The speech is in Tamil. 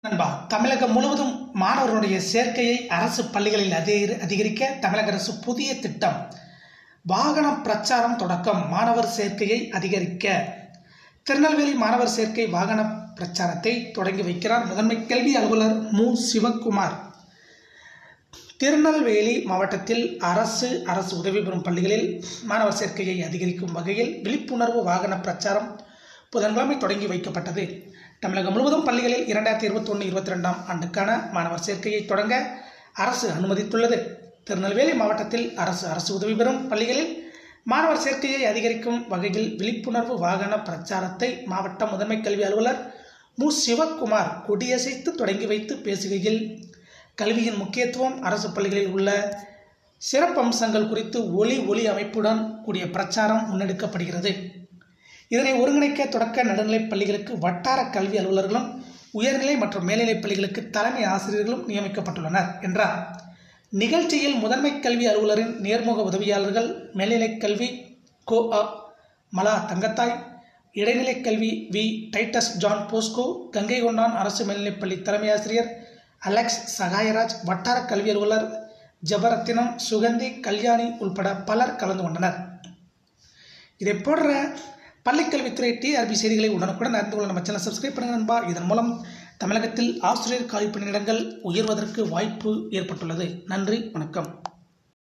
நண்பா தமிழகம் முழுவதும் மாணவர்களுடைய சேர்க்கையை அரசு பள்ளிகளில் அதிகரி- அதிகரிக்க தமிழக அரசு புதிய திட்டம் வாகன பிரச்சாரம் தொடக்கம் மாணவர் சேர்க்கையை அதிகரிக்க திருநெல்வேலி மாணவர் சேர்க்கை வாகன பிரச்சாரத்தை தொடங்கி வைக்கிறார் முதன்மை கல்வி அலுவலர் மு சிவக்குமார் திருநெல்வேலி மாவட்டத்தில் அரசு அரசு உதவி பெறும் பள்ளிகளில் மாணவர் சேர்க்கையை அதிகரிக்கும் வகையில் விழிப்புணர்வு வாகன பிரச்சாரம் புதன்கிழமை தொடங்கி வைக்கப்பட்டது தமிழகம் முழுவதும் பள்ளிகளில் இரண்டாயிரத்தி இருபத்தொன்று இருபத்தி ரெண்டாம் ஆண்டுக்கான மாணவர் சேர்க்கையை தொடங்க அரசு அனுமதித்துள்ளது திருநெல்வேலி மாவட்டத்தில் அரசு அரசு உதவி பெறும் பள்ளிகளில் மாணவர் சேர்க்கையை அதிகரிக்கும் வகையில் விழிப்புணர்வு வாகன பிரச்சாரத்தை மாவட்ட முதன்மை கல்வி அலுவலர் மு சிவக்குமார் கொடியசைத்து தொடங்கி வைத்து பேசுகையில் கல்வியின் முக்கியத்துவம் அரசு பள்ளிகளில் உள்ள சிறப்பம்சங்கள் குறித்து ஒலி ஒளி அமைப்புடன் கூடிய பிரச்சாரம் முன்னெடுக்கப்படுகிறது இதனை ஒருங்கிணைக்க தொடக்க நடுநிலைப் பள்ளிகளுக்கு வட்டார கல்வி அலுவலர்களும் உயர்நிலை மற்றும் மேல்நிலைப் பள்ளிகளுக்கு தலைமை ஆசிரியர்களும் நியமிக்கப்பட்டுள்ளனர் என்றார் நிகழ்ச்சியில் முதன்மை கல்வி அலுவலரின் நேர்முக உதவியாளர்கள் மேல்நிலைக் கல்வி கோ அ மலா தங்கத்தாய் இடைநிலைக் கல்வி V Titus John Bosco Gangaikondan கொண்டான் அரசு மேல்நிலைப்பள்ளி தலைமை ஆசிரியர் அலெக்ஸ் சகாயராஜ் வட்டார கல்வி அலுவலர் ஜபரத்தினம் சுகந்தி கல்யாணி உள்பட பலர் கலந்து கொண்டனர் இதை போன்ற பள்ளிக்கல்வித்துறை டிஆர்பி செய்திகளை உடனுக்குடன் அறிந்து கொள்ள நம்ம சேனல் சப்ஸ்கிரைப் பண்ணுங்க நண்பா இதன் மூலம் தமிழகத்தில் ஆசிரியர் காலி பணியிடங்கள் உயர்வதற்கு வாய்ப்பு ஏற்பட்டுள்ளது நன்றி வணக்கம்